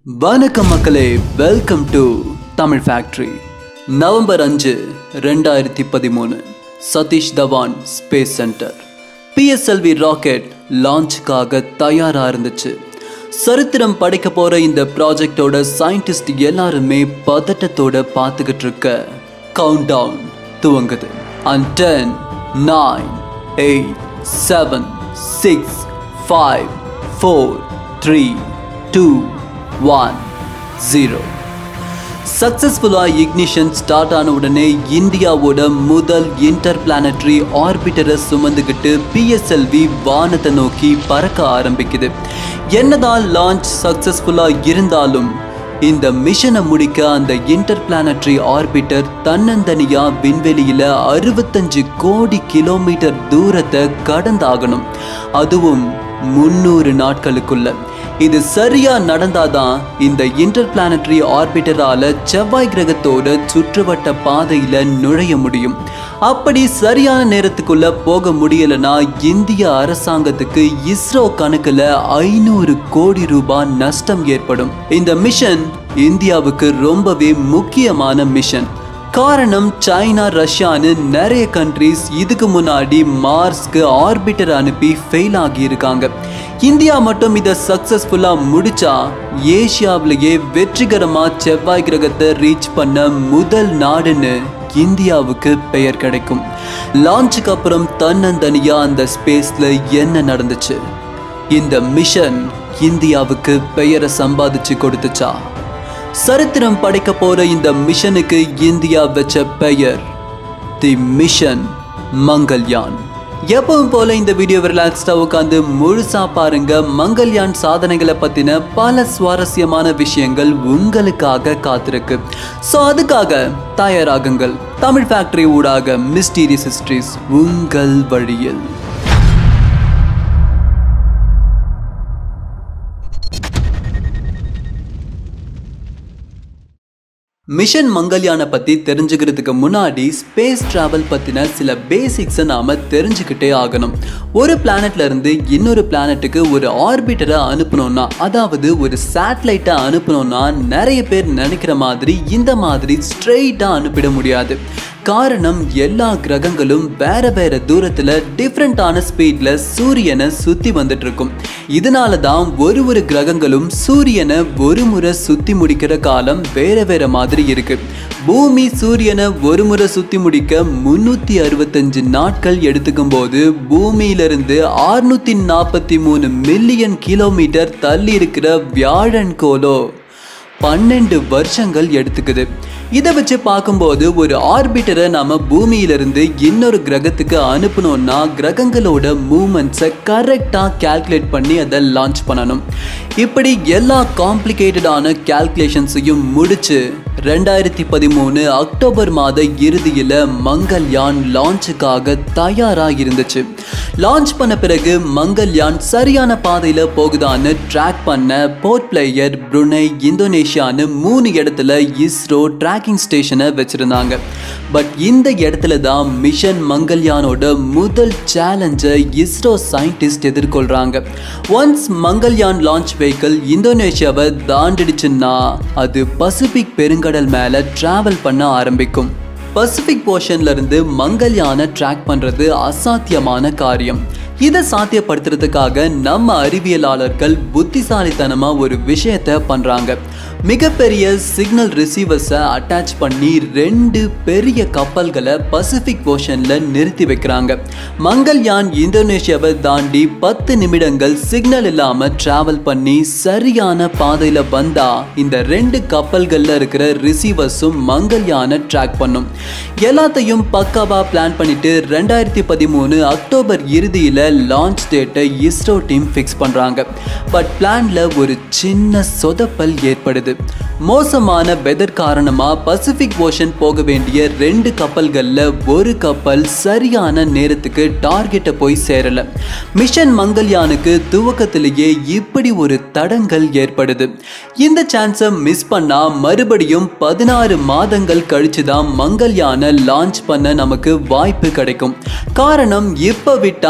வணக்கம் மக்களே welcome to Tamil factory November அஞ்சு ரெண்டாயிரத்தி பதிமூணு Satish Dhawan space center PSLV rocket லான்ச்சுக்காக தயாராக இருந்துச்சு சரித்திரம் படைக்க போகிற இந்த ப்ராஜெக்டோட சயின்டிஸ்ட் எல்லாருமே பதட்டத்தோட பார்த்துக்கிட்டு இருக்க கவுண்ட் டவுன் துவங்குது and ten nine eight seven six five four three two one zero சக்ஸஸ்ஃபுல்லாக இக்னிஷன் ஸ்டார்ட் ஆன உடனே இந்தியாவோட முதல் இன்டர் பிளானட்டரி ஆர்பிட்டரை சுமந்துக்கிட்டு பிஎஸ்எல்வி வானத்தை நோக்கி பறக்க ஆரம்பிக்குது என்னதான் லான்ச் சக்ஸஸ்ஃபுல்லாக இருந்தாலும் இந்த மிஷனை முடிக்க அந்த இன்டர் பிளானட்டரி ஆர்பிட்டர் தன்னந்தனியா விண்வெளியில அறுபத்தஞ்சு கோடி கிலோமீட்டர் தூரத்தை கடந்தாகணும் அதுவும் முன்னூறு நாட்களுக்குள்ள இது சரியா நடந்தாதான் இந்த இன்டர் பிளானட்டரி ஆர்பிட்டரால செவ்வாய் கிரகத்தோட சுற்றுவட்ட பாதையில நுழைய முடியும் அப்படி சரியான நேரத்துக்குள்ள போக முடியலனா இந்திய அரசாங்கத்துக்கு இஸ்ரோ கணக்குல ஐநூறு கோடி ரூபாய் நஷ்டம் ஏற்படும் இந்த மிஷன் இந்தியாவுக்கு ரொம்பவே முக்கியமான மிஷன் காரணம் சைனா ரஷ்யான்னு நிறைய கண்ட்ரிஸ் இதுக்கு முன்னாடி மார்ஸ்க்கு ஆர்பிட்டர் அனுப்பி ஃபெயில் ஆகியிருக்காங்க இந்தியா மட்டும் இதை சக்ஸஸ்ஃபுல்லாக முடிச்சா ஏஷியாவிலேயே வெற்றிகரமாக செவ்வாய் கிரகத்தை ரீச் பண்ண முதல் நாடுன்னு இந்தியாவுக்கு பெயர் கிடைக்கும் லான்ச்சுக்கு அப்புறம் தன்னந்தனியா அந்த ஸ்பேஸ்ல என்ன நடந்துச்சு இந்த மிஷன் இந்தியாவுக்கு பெயரை சம்பாதிச்சு கொடுத்துச்சா சரித்திரம் படைக்க போற இந்த மிஷனுக்கு இந்தியா வச்ச பெயர் தி மிஷன் மங்கள்யான் எப்பவும் போல இந்த வீடியோ ரிலாக்ஸ்டா உட்காந்து முழுசா பாருங்க மங்கள்யான் சாதனைகளை பத்தின பல சுவாரஸ்யமான விஷயங்கள் உங்களுக்காக காத்திருக்கு ஸோ அதுக்காக தயாராகுங்கள் தமிழ் ஃபேக்டரி ஊடாக மிஸ்டீரியஸ் ஹிஸ்டரிஸ் உங்கள் வழியில் மிஷன் மங்கள்யானை பற்றி தெரிஞ்சுக்கிறதுக்கு முன்னாடி ஸ்பேஸ் ட்ராவல் பற்றின சில பேசிக்ஸை நாம் தெரிஞ்சுக்கிட்டே ஆகணும் ஒரு பிளானட்ல இருந்து இன்னொரு பிளானட்டுக்கு ஒரு ஆர்பிட்டரை அனுப்பணும்னா அதாவது ஒரு சேட்டலைட்டை அனுப்பணும்னா நிறைய பேர் நினைக்கிற மாதிரி இந்த மாதிரி ஸ்ட்ரெயிட்டாக அனுப்பிட முடியாது காரணம் எல்லா கிரகங்களும் வேற வேற தூரத்துல டிஃப்ரெண்டான ஸ்பீட்ல சூரியனை சுத்தி வந்துட்டு இருக்கும் இதனால தான் ஒரு ஒரு கிரகங்களும் சூரியனை ஒரு முறை சுத்தி முடிக்கிற காலம் வேற வேற மாதிரி இருக்கு பூமி சூரியனை ஒரு முறை சுத்தி முடிக்க முன்னூத்தி அறுபத்தஞ்சு நாட்கள் எடுத்துக்கும் போது பூமியிலிருந்து ஆறுநூத்தி நாற்பத்தி மூணு மில்லியன் கிலோமீட்டர் தள்ளி இருக்கிற வியாழன் கோலோ பன்னெண்டு வருஷங்கள் எடுத்துக்குது இதை வச்சு பார்க்கும்போது ஒரு ஆர்பிட்டரை நாம பூமியிலிருந்து இன்னொரு கிரகத்துக்கு அனுப்பணும்னா கிரகங்களோட மூமெண்ட்ஸை கரெக்டாக கால்குலேட் பண்ணி அதை லான்ச் பண்ணணும் இப்படி எல்லா காம்ப்ளிகேட்டடான கால்குலேஷன்ஸையும் முடிச்சு ரெண்டாயிரத்தி பதிமூணு அக்டோபர் மாத இறுதியில் மங்கள்யான் லான்ச்சுக்காக தயாராக இருந்துச்சு லான்ச் பண்ண பிறகு மங்கள்யான் சரியான பாதையில் போகுதான்னு ட்ராக் பண்ண போர்ட் பிளேயர் புருனை இந்தோனேஷியான்னு மூணு இடத்துல இஸ்ரோ ட்ராக்கிங் ஸ்டேஷனை வச்சுருந்தாங்க பட் இந்த இடத்துல தான் மிஷன் மங்கள்யானோட முதல் சேலஞ்சை இஸ்ரோ சயின்டிஸ்ட் எதிர்கொள்கிறாங்க ஒன்ஸ் மங்கள்யான் லான்ச் வெஹிக்கிள் இந்தோனேஷியாவை தாண்டிடுச்சுன்னா அது பசிபிக் பெருங்கடல் மேலே ட்ராவல் பண்ண ஆரம்பிக்கும் பசிபிக் போர்ஷன்ல இருந்து மங்கள்யானை ட்ராக் பண்றது அசாத்தியமான காரியம் இதை சாத்தியப்படுத்துறதுக்காக நம்ம அறிவியலாளர்கள் புத்திசாலித்தனமா ஒரு விஷயத்த பண்றாங்க மிகப்பெரிய சிக்னல் ரிசீவர்ஸை அட்டாச் பண்ணி ரெண்டு பெரிய கப்பல்களை பசிபிக் ஓஷன்ல நிறுத்தி வைக்கிறாங்க மங்கள்யான் இந்தோனேஷியாவை தாண்டி பத்து நிமிடங்கள் சிக்னல் இல்லாம டிராவல் பண்ணி சரியான பாதையில வந்தா இந்த ரெண்டு கப்பல்கள்ல இருக்கிற ரிசீவர்ஸும் மங்கள்யானை ட்ராக் பண்ணும் எல்லாத்தையும் பக்காவா பிளான் பண்ணிட்டு ரெண்டாயிரத்தி பதிமூணு அக்டோபர் இறுதியில லான்ச் டேட்டை இஸ்ரோ டீம் ஃபிக்ஸ் பண்றாங்க பட் பிளான்ல ஒரு சின்ன சொதப்பல் ஏற்படுது மோசமான வெதர் காரணமா பசிபிக் ஓஷன் போக வேண்டிய ரெண்டு கப்பல்கள்ல ஒரு கப்பல் சரியான நேரத்துக்கு டார்கெட்டை போய் சேரல மிஷன் மங்கள்யானுக்கு துவக்கத்திலேயே இப்படி ஒரு தடங்கல் ஏற்படுது இந்த சான்ஸை மிஸ் பண்ணா மறுபடியும் பதினாறு மாதங்கள் கழிச்சு தான் மங்கள்யானை லான்ச் பண்ண நமக்கு வாய்ப்பு கிடைக்கும் காரணம் இப்போ விட்டா பதினாறு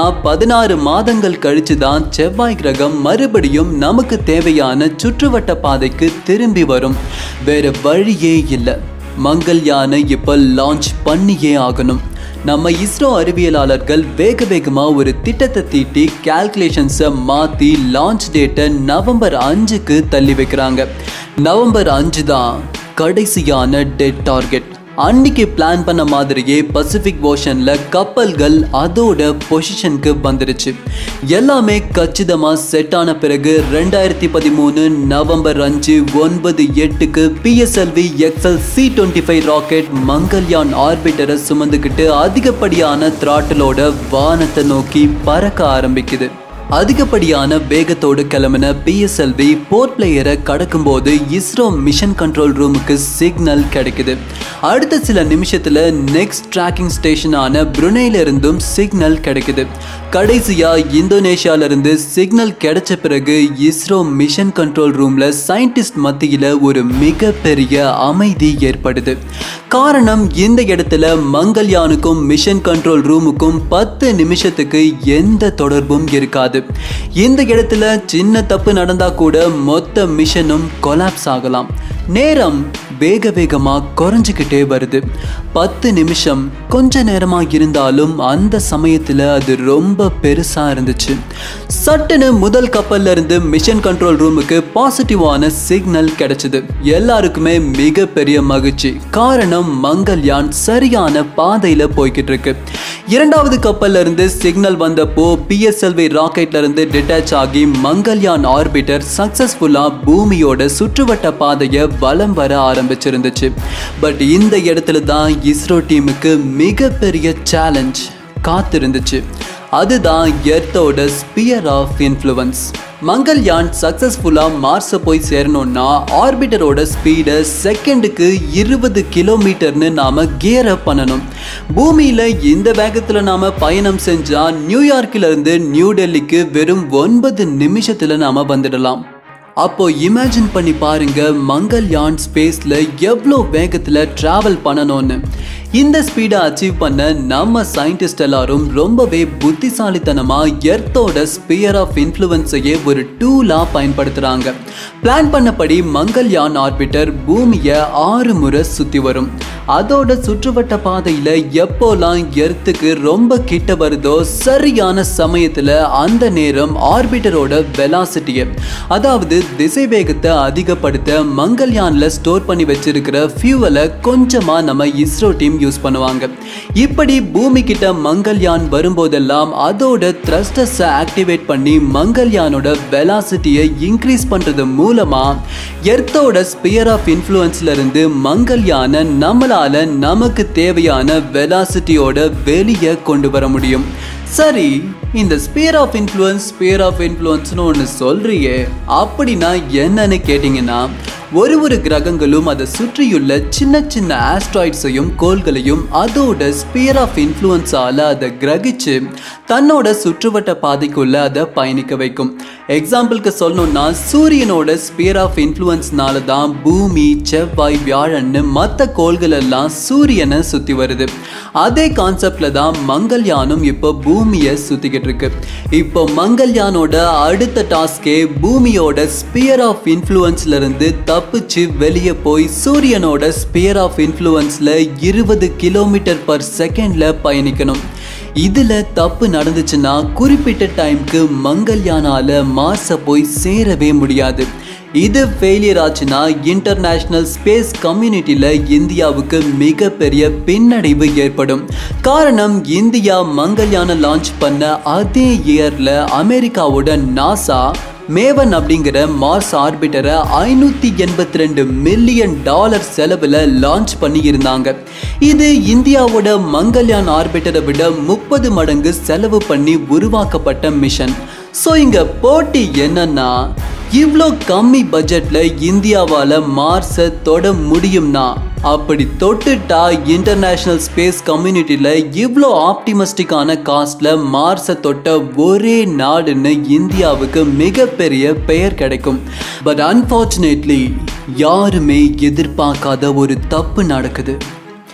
பதினாறு மாதங்கள் கழிச்சு தான் செவ்வாய் கிரகம் மறுபடியும் நமக்கு தேவையான சுற்றுவட்ட பாதைக்கு திரும்பி வரும் வேற வழியே இல்லை மங்கள்யானை இப்போ லான்ச் பண்ணியே ஆகணும் நம்ம இஸ்ரோ அறிவியலாளர்கள் வேக வேகமாக ஒரு திட்டத்தை தீட்டி கால்குலேஷன்ஸை மாற்றி லான்ச் டேட்டை நவம்பர் அஞ்சுக்கு தள்ளி வைக்கிறாங்க நவம்பர் அஞ்சு தான் கடைசியான டெட் டார்கெட் அன்னைக்கு பிளான் பண்ண மாதிரியே பசிபிக் ஓஷன்ல கப்பல்கள் அதோட பொசிஷனுக்கு வந்துருச்சு எல்லாமே கச்சிதமா செட் ஆன பிறகு ரெண்டாயிரத்தி பதிமூணு நவம்பர் அஞ்சு ஒன்பது எட்டுக்கு PSLV XL C twenty five rocket Mangalyaan ஆர்பிட்டரை சுமந்துக்கிட்டு அதிகப்படியான த்ராட்டிலோட வானத்தை நோக்கி பறக்க ஆரம்பிக்குது அதிகப்படியான வேகத்தோடு கிளம்பின பிஎஸ்எல்வி போர்ட் பிளேயரை கடக்கும்போது இஸ்ரோ மிஷன் கண்ட்ரோல் ரூமுக்கு சிக்னல் கிடைக்குது அடுத்த சில நிமிஷத்துல நெக்ஸ்ட் ட்ராக்கிங் ஸ்டேஷனான புருனேல இருந்தும் சிக்னல் கிடைக்குது கடைசியா இந்தோனேஷியால இருந்து சிக்னல் கிடைச்ச பிறகு இஸ்ரோ மிஷன் கண்ட்ரோல் ரூம்ல சயின்டிஸ்ட் மத்தியில ஒரு மிகப்பெரிய அமைதி ஏற்படுது காரணம் இந்த இடத்துல மங்கள்யானுக்கும் மிஷன் கண்ட்ரோல் ரூமுக்கும் பத்து நிமிஷத்துக்கு எந்த தொடர்பும் இருக்காது இந்த இடத்துல சின்ன தப்பு நடந்தா கூட மொத்த மிஷனும் கொலாப்ஸ் ஆகலாம் நேரம் வேக வேகமா குறைஞ்சிக்கிட்டே வருது பத்து நிமிஷம் கொஞ்ச நேரமா இருந்தாலும் அந்த சமயத்துல அது ரொம்ப பெருசா இருந்துச்சு சட்டுன்னு முதல் கப்பல்ல இருந்து மிஷன் கண்ட்ரோல் ரூமுக்கு பாசிட்டிவான சிக்னல் கிடைச்சது எல்லாருக்குமே மிகப்பெரிய மகிழ்ச்சி காரணம் மங்கள்யான் சரியான பாதையில போய்கிட்டு இருக்கு இரண்டாவது கப்பல்ல இருந்து சிக்னல் வந்தப்போ பிஎஸ்எல்வி ராக்கெட்ல இருந்து டிட்டாச் ஆகி மங்கள்யான் ஆர்பிட்டர் சக்சஸ்ஃபுல்லா பூமியோட சுற்றுவட்ட பாதையை வலம் வர ஆரம்பிச்சிருந்துச்சு பட் இந்த இடத்துல தான் இஸ்ரோ டீமுக்கு மிகப்பெரிய சேலஞ்ச் காத்திருந்துச்சு அதுதான் எர்த்தோட ஸ்பியர் ஆஃப் இன்ஃப்ளூவன்ஸ் மங்கள்யான் சக்ஸஸ்ஃபுல்லாக மார்ஸை போய் சேரணும்னா ஆர்பிட்டரோட ஸ்பீடை செகண்டுக்கு இருபது கிலோமீட்டர்னு நாம் கியர் அப் பண்ணணும் பூமியில் இந்த வேகத்தில் நாம் பயணம் செஞ்சால் நியூயார்க்கிலிருந்து நியூ டெல்லிக்கு வெறும் ஒன்பது நிமிஷத்தில் நாம் வந்துடலாம் அப்போ இமேஜின் பண்ணி பாருங்க மங்கள்யான் ஸ்பேஸ்ல எவ்வளோ வேகத்துல டிராவல் பண்ணணும்னு இந்த ஸ்பீடை அச்சீவ் பண்ண நம்ம சயின்டிஸ்ட் எல்லாரும் ரொம்பவே புத்திசாலித்தனமா எர்த்தோட ஸ்பியர் ஆஃப் இன்ஃப்ளூயன்ஸையே ஒரு டூலா பயன்படுத்துறாங்க பிளான் பண்ணபடி மங்கள்யான் ஆர்பிட்டர் பூமியை ஆறு முறை சுத்தி வரும் அதோட சுற்றுவட்ட பாதையில எப்போலாம் எர்த்துக்கு ரொம்ப கிட்ட வருதோ சரியான சமயத்துல அந்த நேரம் ஆர்பிட்டரோட வெலாசிட்டியை அதாவது திசை வேகத்தை அதிகப்படுத்த மங்கள்யான்ல ஸ்டோர் பண்ணி வச்சிருக்கிற ஃபியூவலை கொஞ்சமா நம்ம இஸ்ரோ டீம் யூஸ் பண்ணுவாங்க இப்படி பூமி கிட்ட மங்கள்யான் வரும்போதெல்லாம் அதோட த்ரஸ்டர்ஸை ஆக்டிவேட் பண்ணி மங்கள்யானோட வெலாசிட்டியை இன்க்ரீஸ் பண்றது மூலமா எர்த்தோட ஸ்பியர் ஆஃப் இன்ஃப்ளூயன்ஸ்ல இருந்து மங்கள்யானை நம்மளால நமக்கு தேவையான வெலாசிட்டியோட வெளியே கொண்டு வர முடியும் சரி இந்த sphere of influence sphere of இன்ஃப்ளூயன்ஸ்னு ஒன்று சொல்றியே அப்படின்னா என்னன்னு கேட்டிங்கன்னா ஒரு ஒரு கிரகங்களும் அதை சுற்றியுள்ள சின்ன சின்ன ஆஸ்ட்ராய்ட்ஸையும் கோள்களையும் அதோட ஸ்பியர் ஆஃப் இன்ஃப்ளூயன்ஸால் அதை கிரகிச்சு தன்னோட சுற்றுவட்ட பாதைக்குள்ள அதை பயணிக்க வைக்கும் எக்ஸாம்பிளுக்கு சொல்லணும்னா சூரியனோட ஸ்பியர் ஆஃப் இன்ஃப்ளூயன்ஸ்னால தான் பூமி செவ்வாய் வியாழன்னு மற்ற கோள்கள் எல்லாம் சூரியனை சுற்றி வருது அதே கான்செப்ட்ல தான் மங்கள்யானும் இப்போ பூமியை சுத்திக்கிட்டு இருக்கு இப்போ மங்கள்யானோட அடுத்த டாஸ்கே பூமியோட ஸ்பியர் ஆஃப் இன்ஃப்ளூயன்ஸ்ல இருந்து தப்பிச்சு வெளியே போய் சூரியனோட ஸ்பியர் ஆஃப் இன்ஃப்ளூயன்ஸ்ல இருபது கிலோமீட்டர் பர் செகண்ட்ல பயணிக்கணும் இதுல தப்பு நடந்துச்சுன்னா குறிப்பிட்ட டைம்க்கு மங்கள்யானால மார்ஸை போய் சேரவே முடியாது இது ஃபெயிலியர் ஆச்சுன்னா இன்டர்நேஷ்னல் ஸ்பேஸ் கம்யூனிட்டியில் இந்தியாவுக்கு மிகப்பெரிய பின்னடைவு ஏற்படும் காரணம் இந்தியா மங்கள்யானை லான்ச் பண்ண அதே இயரில் அமெரிக்காவோட நாசா மேவன் அப்படிங்கிற மார்ஸ் ஆர்பிட்டரை ஐநூற்றி எண்பத்தி ரெண்டு மில்லியன் டாலர் செலவில் லான்ச் பண்ணியிருந்தாங்க இது இந்தியாவோட மங்கள்யான் ஆர்பிட்டரை விட முப்பது மடங்கு செலவு பண்ணி உருவாக்கப்பட்ட மிஷன் ஸோ இங்கே போட்டி என்னன்னா இவ்வளோ கம்மி பட்ஜெட்ல இந்தியாவால மார்ஸை தொட முடியும்னா அப்படி தொட்டுட்டா இன்டர்நேஷனல் ஸ்பேஸ் கம்யூனிட்டியில் இவ்வளோ ஆப்டிமிஸ்டிக்கான காஸ்ட்ல மார்ஸை தொட்ட ஒரே நாடுன்னு இந்தியாவுக்கு மிகப்பெரிய பெயர் கிடைக்கும் பட் அன்ஃபார்ச்சுனேட்லி யாருமே எதிர்பார்க்காத ஒரு தப்பு நடக்குது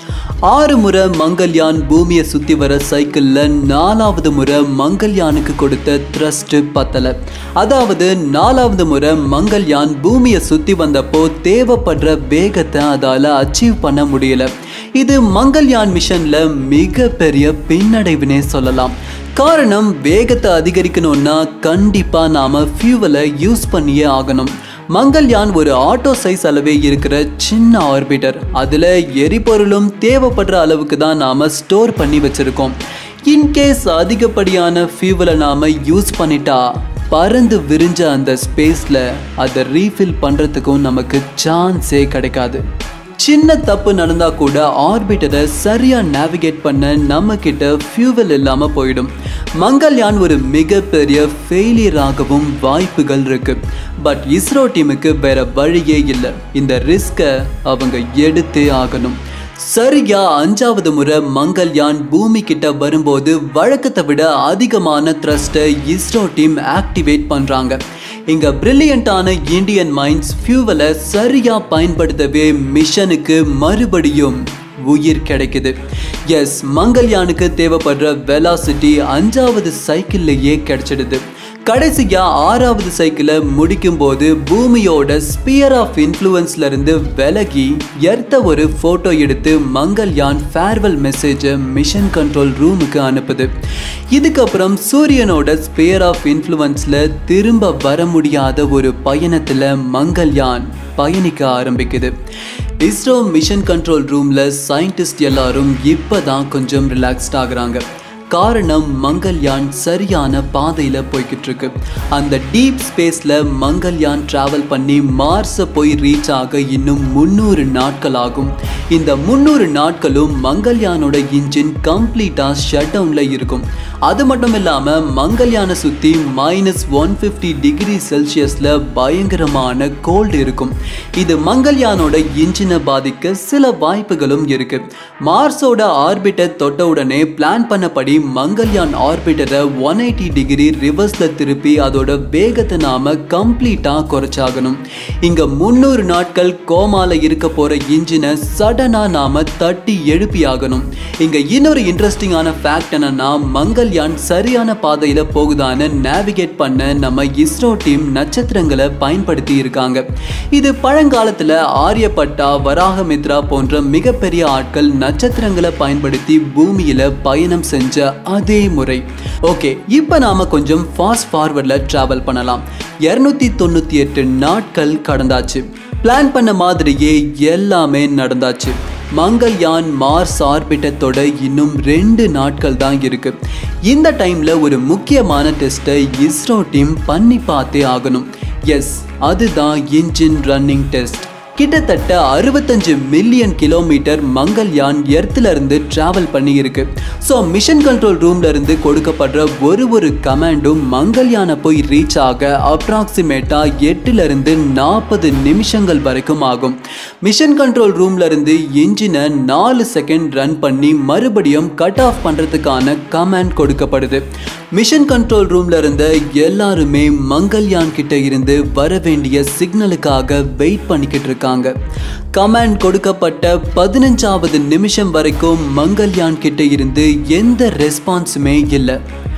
ஆறு முறை மங்கள்யான் பூமியை சுத்தி வர சைக்கிள்ல நாலாவது முறை மங்கள்யானுக்கு கொடுத்த த்ரஸ்ட் பத்தல அதாவது நாலாவது முறை மங்கள்யான் பூமியை சுத்தி வந்தப்போ தேவைப்படுற வேகத்தை அதால அச்சீவ் பண்ண முடியல இது மங்கள்யான் மிஷன்ல மிகப்பெரிய பின்னடைவுனே சொல்லலாம் காரணம் வேகத்தை அதிகரிக்கணும்னா கண்டிப்பா நாம ஃபியூவலை யூஸ் பண்ணியே ஆகணும் மங்கள்யான் ஒரு ஆட்டோ சைஸ் அளவே இருக்கிற சின்ன ஆர்பிட்டர் அதில் எரிபொருளும் தேவைப்படுற அளவுக்கு தான் நாம் ஸ்டோர் பண்ணி வச்சுருக்கோம் இன்கேஸ் அதிகப்படியான ஃபியூவலை நாம் யூஸ் பண்ணிட்டா பறந்து விரிஞ்ச அந்த ஸ்பேஸில் அதை ரீஃபில் பண்ணுறதுக்கும் நமக்கு சான்ஸே கிடைக்காது சின்ன தப்பு நடந்தா கூட ஆர்பிட்டரை சரியா நேவிகேட் பண்ண நம்ம கிட்ட ஃபியூவல் இல்லாம போயிடும் மங்கள்யான் ஒரு மிகப்பெரிய ஃபெயிலியர் ஆகவும் வாய்ப்புகள் இருக்கு பட் இஸ்ரோ டீமுக்கு வேற வழியே இல்லை இந்த ரிஸ்கை அவங்க எடுத்தே ஆகணும் சரியா அஞ்சாவது முறை மங்கள்யான் பூமி கிட்ட வரும்போது வழக்கத்தை விட அதிகமான த்ரஸ்ட்டை இஸ்ரோ டீம் ஆக்டிவேட் பண்றாங்க இங்க பிரில்லியண்டான இந்தியன் மைண்ட்ஸ் ஃபியூவலை சரியா பயன்படுத்தவே மிஷனுக்கு மறுபடியும் உயிர் கிடைக்குது எஸ் மங்கள்யானுக்கு தேவைப்படுற வெலாசிட்டி அஞ்சாவது சைக்கிள்லயே கிடைச்சிடுது கடைசியா ஆறாவது சைக்கிளை முடிக்கும் போது பூமியோட ஸ்பியர் ஆஃப் இன்ஃப்ளூயன்ஸ்ல இருந்து விலகி எர்த்த ஒரு போட்டோ எடுத்து மங்கள்யான் ஃபேர்வெல் மெசேஜை மிஷன் கண்ட்ரோல் ரூமுக்கு அனுப்புது இதுக்கப்புறம் சூரியனோட ஸ்பியர் ஆஃப் இன்ஃப்ளூயன்ஸ்ல திரும்ப வர முடியாத ஒரு பயணத்துல மங்கள்யான் பயணிக்க ஆரம்பிக்குது இஸ்ரோ மிஷன் கண்ட்ரோல் ரூம்ல சயின்டிஸ்ட் எல்லாரும் இப்பதான் கொஞ்சம் ரிலாக்ஸ்ட் ஆகுறாங்க காரணம் மங்கள்யான் சரியான பாதையில போய்கிட்டு இருக்கு அந்த டீப் ஸ்பேஸ்ல மங்கள்யான் டிராவல் பண்ணி மார்ஸை போய் ரீச் ஆக இன்னும் முந்நூறு நாட்கள் ஆகும் இந்த முந்நூறு நாட்களும் மங்கள்யானோட இன்ஜின் கம்ப்ளீட்டா ஷட் டவுன்ல இருக்கும் அது மட்டும் இல்லாம மங்கள்யானை சுத்தி மைனஸ் ஒன் ஃபிஃப்டி டிகிரி செல்சியஸ்ல பயங்கரமான கோல்டு இருக்கும் இது மங்கள்யானோட இன்ஜினை பாதிக்க சில வாய்ப்புகளும் இருக்கு மார்ஸோட ஆர்பிட்டை தொட்ட உடனே பிளான் பண்ணபடி மங்கள்யான் ஆர்பிட்டரை ஒன் எயிட்டி டிகிரி ரிவர்ஸ்ல திருப்பி அதோட வேகத்தை நாம கம்ப்ளீட்டா குறைச்சாகணும் இங்க முந்நூறு நாட்கள் கோமால இருக்க போற இன்ஜினை சடனா நாம தட்டி எழுப்பி ஆகணும் இங்க இன்னொரு இன்ட்ரெஸ்டிங்கான ஃபேக்ட் என்னன்னா மங்கள்யான் சரியான பாதையில போகுதான்னு நேவிகேட் பண்ண நம்ம இஸ்ரோ டீம் நட்சத்திரங்களை பயன்படுத்தி இருக்காங்க இது பழங்காலத்துல ஆரியப்பட்டா வராகமித்ரா போன்ற மிகப்பெரிய ஆட்கள் நட்சத்திரங்களை பயன்படுத்தி பூமியில பயணம் செஞ்ச அதே முறை ஓகே இப்போ நாம கொஞ்சம் ஃபாஸ்ட் ஃபார்வர்டில் ட்ராவல் பண்ணலாம் இரநூத்தி தொண்ணூற்றி எட்டு நாட்கள் கடந்தாச்சு பிளான் பண்ண மாதிரியே எல்லாமே நடந்தாச்சு மங்கள்யான் மார்ஸ் ஆர்பிட்டத்தோட இன்னும் ரெண்டு நாட்கள் தான் இருக்கு இந்த டைம்ல ஒரு முக்கியமான டெஸ்ட்டை இஸ்ரோ டீம் பண்ணி பார்த்தே ஆகணும் எஸ் அதுதான் இன்ஜின் ரன்னிங் டெஸ்ட் கிட்டத்தட்ட அறுபத்தஞ்சு மில்லியன் கிலோமீட்டர் மங்கள்யான் எர்த்ல இருந்து டிராவல் பண்ணி இருக்கு ஸோ மிஷன் கண்ட்ரோல் ரூம்ல இருந்து கொடுக்கப்படுற ஒரு ஒரு கமாண்டும் மங்கள்யானை போய் ரீச் ஆக அப்ராக்சிமேட்டா எட்டுல இருந்து நாற்பது நிமிஷங்கள் வரைக்கும் ஆகும் மிஷன் கண்ட்ரோல் ரூம்ல இருந்து இன்ஜினை நாலு செகண்ட் ரன் பண்ணி மறுபடியும் கட் ஆஃப் பண்றதுக்கான கமாண்ட் கொடுக்கப்படுது மிஷன் கண்ட்ரோல் ரூம்ல இருந்த எல்லாருமே மங்கள்யான் கிட்ட இருந்து வர வேண்டிய சிக்னலுக்காக வெயிட் பண்ணிக்கிட்டு இருக்காங்க கமாண்ட் கொடுக்கப்பட்ட பதினஞ்சாவது நிமிஷம் வரைக்கும் மங்கள்யான் கிட்ட இருந்து எந்த ரெஸ்பான்ஸுமே இல்லை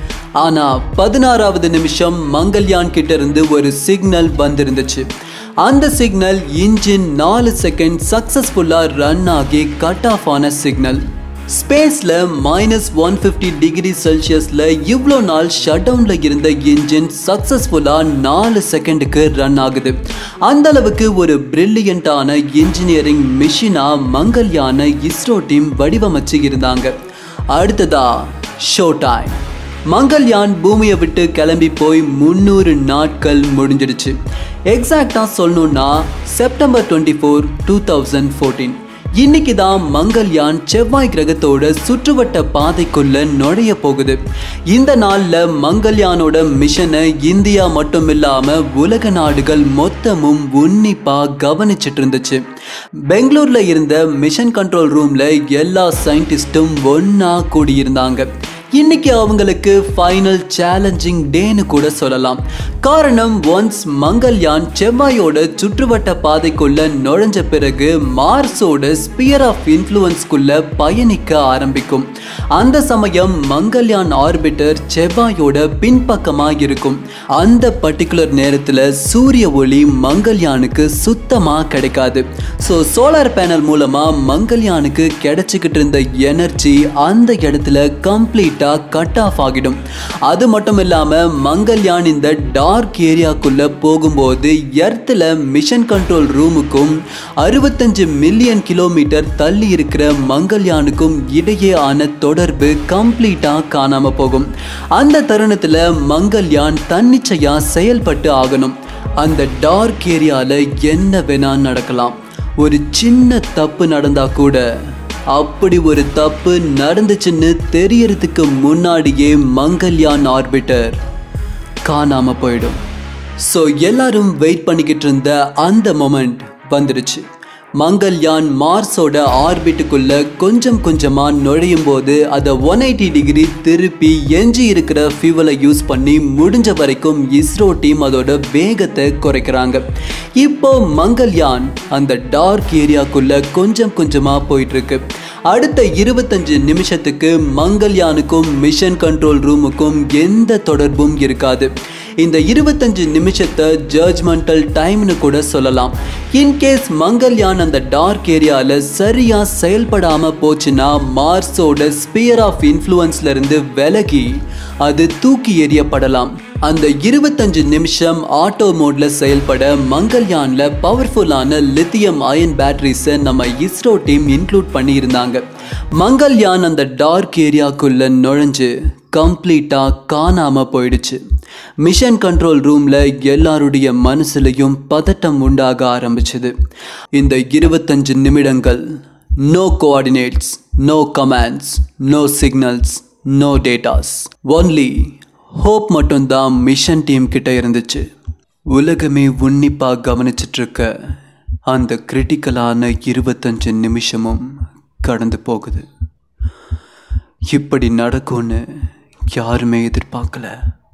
ஆனா பதினாறாவது நிமிஷம் மங்கள்யான் கிட்ட இருந்து ஒரு சிக்னல் வந்திருந்துச்சு அந்த சிக்னல் இன்ஜின் நாலு செகண்ட் சக்சஸ்ஃபுல்லா ரன் ஆகி கட் ஆஃப் ஆன சிக்னல் ஸ்பேஸில் மைனஸ் ஒன் ஃபிஃப்டி டிகிரி செல்சியஸில் இவ்வளோ நாள் ஷட் டவுனில் இருந்த இன்ஜின் சக்ஸஸ்ஃபுல்லாக நாலு செகண்டுக்கு ரன் ஆகுது அந்த அளவுக்கு ஒரு பிரில்லியண்ட்டான இன்ஜினியரிங் மிஷினாக மங்கள்யான இஸ்ரோ டீம் வடிவமைச்சு இருந்தாங்க அடுத்ததா ஷோ டைம் மங்கள்யான் பூமியை விட்டு கிளம்பி போய் முந்நூறு நாட்கள் முடிஞ்சிடுச்சு எக்ஸாக்டாக சொல்லணும்னா September twenty four two thousand fourteen இன்னைக்கு தான் மங்கள்யான் செவ்வாய் கிரகத்தோட சுற்றுவட்ட பாதைக்குள்ள நுழைய போகுது இந்த நாள்ல மங்கள்யானோட மிஷனை இந்தியா மட்டும் இல்லாம உலக நாடுகள் மொத்தமும் உன்னிப்பா கவனிச்சிட்டு இருந்துச்சு பெங்களூர்ல இருந்த மிஷன் கண்ட்ரோல் ரூம்ல எல்லா சயின்டிஸ்டும் ஒன்னா கூடியிருந்தாங்க இன்னைக்கு அவங்களுக்கு ஃபைனல் சேலஞ்சிங் டேன்னு கூட சொல்லலாம் காரணம் ஒன்ஸ் மங்கள்யான் செவ்வாயோட சுற்றுவட்ட பாதைக்குள்ள நுழைஞ்ச பிறகு மார்ஸோட ஸ்பியர் ஆஃப் இன்ஃப்ளூயன்ஸ்குள்ள பயணிக்க ஆரம்பிக்கும் அந்த சமயம் மங்கள்யான் ஆர்பிட்டர் செவ்வாயோட பின்பக்கமா இருக்கும் அந்த பர்டிகுலர் நேரத்துல சூரிய ஒளி மங்கள்யானுக்கு சுத்தமா கிடைக்காது ஸோ சோலார் பேனல் மூலமா மங்கள்யானுக்கு கிடைச்சிக்கிட்டு இருந்த எனர்ஜி அந்த இடத்துல கம்ப்ளீட்டா கட் ஆஃப் ஆகிடும் அது மட்டும் இல்லாம மங்கள்யான் இந்த டார்க் ஏரியாக்குள்ள போகும்போது எர்த்தில் மிஷன் கண்ட்ரோல் ரூமுக்கும் அறுபத்தஞ்சு மில்லியன் கிலோமீட்டர் தள்ளி இருக்கிற மங்கள்யானுக்கும் இடையே ஆன தொடர்பு கம்ப்ளீட்டா காணாம போகும் அந்த தருணத்துல மங்கள்யான் தன்னிச்சையா செயல்பட்டு ஆகணும் அந்த டார்க் ஏரியால என்ன வேணா நடக்கலாம் ஒரு சின்ன தப்பு நடந்தா கூட அப்படி ஒரு தப்பு நடந்துச்சுன்னு தெரியறதுக்கு முன்னாடியே மங்கள்யான் ஆர்பிட்டர் காணாம போயிடும் ஸோ எல்லாரும் வெயிட் பண்ணிக்கிட்டு இருந்த அந்த மொமெண்ட் வந்துடுச்சு மங்கள்யான் மார்ஸோட ஆர்பிட்டுக்குள்ள கொஞ்சம் கொஞ்சமா நுழையும் போது அதை ஒன் எயிட்டி டிகிரி திருப்பி எஞ்சி இருக்கிற ஃபியூவலை யூஸ் பண்ணி முடிஞ்ச வரைக்கும் இஸ்ரோ டீம் அதோட வேகத்தை குறைக்கிறாங்க இப்போ மங்கள்யான் அந்த டார்க் ஏரியாக்குள்ள கொஞ்சம் கொஞ்சமா போயிட்டு இருக்கு அடுத்த இருபத்தஞ்சு நிமிஷத்துக்கு மங்கள்யானுக்கும் மிஷன் கண்ட்ரோல் ரூமுக்கும் எந்த தொடர்பும் இருக்காது இந்த இருபத்தஞ்சு நிமிஷத்தை ஜட்ஜ்மெண்டல் டைம்னு கூட சொல்லலாம் இன்கேஸ் மங்கள்யான் அந்த டார்க் ஏரியாவில் சரியா செயல்படாம போச்சுன்னா மார்ஸோட ஸ்பியர் ஆஃப் இன்ஃப்ளூயன்ஸ்ல இருந்து விலகி அது தூக்கி எறியப்படலாம் அந்த இருபத்தஞ்சு நிமிஷம் ஆட்டோ மோட்ல செயல்பட மங்கள்யான்ல பவர்ஃபுல்லான லித்தியம் அயன் பேட்டரிஸை நம்ம இஸ்ரோ டீம் இன்க்ளூட் பண்ணியிருந்தாங்க மங்கள்யான் அந்த டார்க் ஏரியாக்குள்ள நுழைஞ்சு கம்ப்ளீட்டா காணாம போயிடுச்சு மிஷன் கண்ட்ரோல் ரூம்ல எல்லாருடைய மனசுலையும் பதட்டம் உண்டாக ஆரம்பிச்சது இந்த இருபத்தஞ்சு நிமிடங்கள் no coordinates no commands no signals no datas only hope மட்டும்தான் மிஷன் டீம் கிட்ட இருந்துச்சு உலகமே உன்னிப்பா கவனிச்சிட்டு இருக்க அந்த கிரிட்டிக்கலான இருபத்தஞ்சு நிமிஷமும் கடந்து போகுது இப்படி நடக்கும்னு யாருமே எதிர்பார்க்கல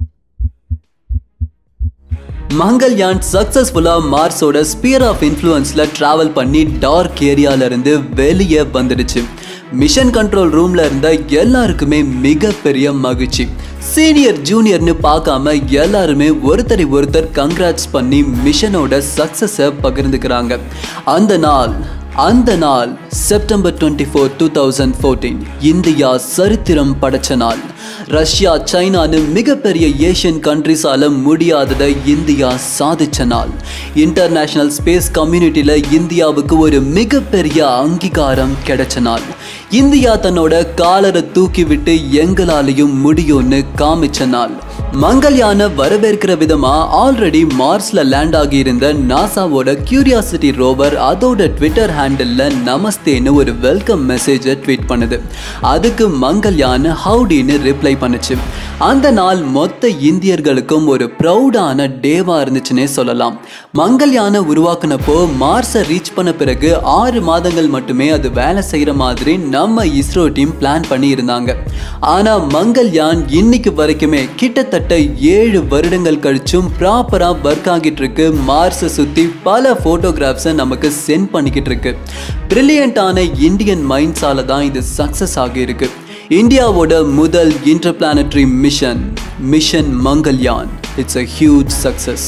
மங்கள்யான் சக்சஸ்ஃபுல்லா மார்ஸோட ஸ்பியர் ஆஃப் இன்ஃப்ளூயன்ஸ்ல டிராவல் பண்ணி டார்க் ஏரியால இருந்து வெளியே வந்துடுச்சு மிஷன் கண்ட்ரோல் ரூம்ல இருந்த எல்லாருக்குமே மிகப்பெரிய மகிழ்ச்சி சீனியர் ஜூனியர்னு பார்க்காம எல்லாருமே ஒருத்தரை ஒருத்தர் கங்க்ராட்ஸ் பண்ணி மிஷனோட சக்சஸை பகிர்ந்துக்கிறாங்க அந்த நாள் அந்த நாள் September twenty four two thousand fourteen India சரித்திரம் படைச்ச நாள் ரஷ்யா சைனான்னு மிகப்பெரிய ஏஷியன் கண்ட்ரிஸால முடியாததை இந்தியா சாதிச்ச நாள் இன்டர்நேஷனல் ஸ்பேஸ் கம்யூனிட்டியில் இந்தியாவுக்கு ஒரு மிகப்பெரிய அங்கீகாரம் கிடைச்ச நாள் இந்தியா தன்னோட காலரை தூக்கி விட்டு எங்களாலையும் முடியும்னு காமிச்ச நாள் மங்கள்யான வரவேற்கிற விதமா ஆல்ரெடி மார்ஸ்ல லேண்ட் ஆகி இருந்த நாசாவோட கியூரியாசிட்டி ரோவர் அதோட ட்விட்டர் ஹேண்டில்ல நமஸ்தேன்னு ஒரு வெல்கம் மெசேஜை ட்வீட் பண்ணுது அதுக்கு மங்கள்யான் ஹவுடின்னு ரிப்ளை பண்ணுச்சு அந்த நாள் மொத்த இந்தியர்களுக்கும் ஒரு ப்ரௌடான டேவா இருந்துச்சுன்னே சொல்லலாம் மங்கள்யானை உருவாக்குனப்போ மார்ஸை ரீச் பண்ண பிறகு ஆறு மாதங்கள் மட்டுமே அது வேலை செய்யற மாதிரி நம்ம இஸ்ரோ டீம் பிளான் பண்ணி இருந்தாங்க ஆனா மங்கள்யான் இன்னைக்கு வரைக்குமே கிட்டத்தட்ட ஏழு வருடங்கள் கழிச்சும் ப்ராப்பரா ஒர்க் ஆகிட்டு இருக்கு மார்ஸை சுத்தி பல போட்டோகிராஃப்ஸை நமக்கு சென்ட் பண்ணிக்கிட்டு இருக்கு பிரில்லியண்டான இந்தியன் மைண்ட்ஸால தான் இது சக்சஸ் ஆகியிருக்கு இந்தியாவோட முதல் interplanetary mission mission Mangalyaan it's a huge success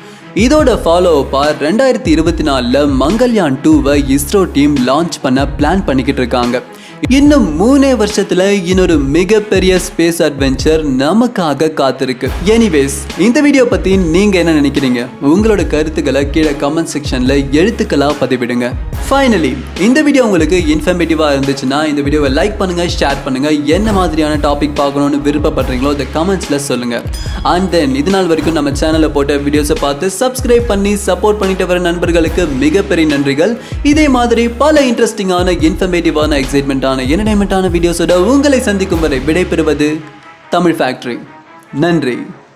இதோட ஃபாலோ அப்பா ரெண்டாயிரத்தி இருபத்தி நாலில் மங்கள்யான் டூவை இஸ்ரோ டீம் லான்ச் பண்ண பிளான் பண்ணிக்கிட்டு இருக்காங்க இன்னும் மூணே வருஷத்துல இன்னொரு மிகப்பெரிய ஸ்பேஸ் அட்வென்ச்சர் நமக்காக காத்திருக்கு எனிவேஸ் இந்த வீடியோ பத்தி நீங்க என்ன நினைக்கிறீங்க உங்களோட கருத்துக்களை கீழே கமெண்ட் செக்ஷன்ல எழுத்துக்களா பதிவிடுங்க ஃபைனலி இந்த வீடியோ உங்களுக்கு இன்ஃபர்மேட்டிவா இருந்துச்சுன்னா இந்த வீடியோவை லைக் பண்ணுங்க ஷேர் பண்ணுங்க என்ன மாதிரியான டாபிக் பார்க்கணும்னு விருப்பப்படுறீங்களோ அதை கமெண்ட்ஸ்ல சொல்லுங்க அண்ட் தென் இது நாள் வரைக்கும் நம்ம சேனல்ல போட்ட வீடியோஸை பார்த்து சப்ஸ்கிரைப் பண்ணி சப்போர்ட் பண்ணிட்டு வர நண்பர்களுக்கு மிகப்பெரிய நன்றிகள் இதே மாதிரி பல இன்ட்ரெஸ்டிங்கான இன்ஃபர்மேட்டிவான எக்ஸைட்மெண்ட்டான என்டர்டைன்மெண்ட்டான வீடியோஸோட உங்களை சந்திக்கும் வரை விடைபெறுவது தமிழ் ஃபேக்டரி நன்றி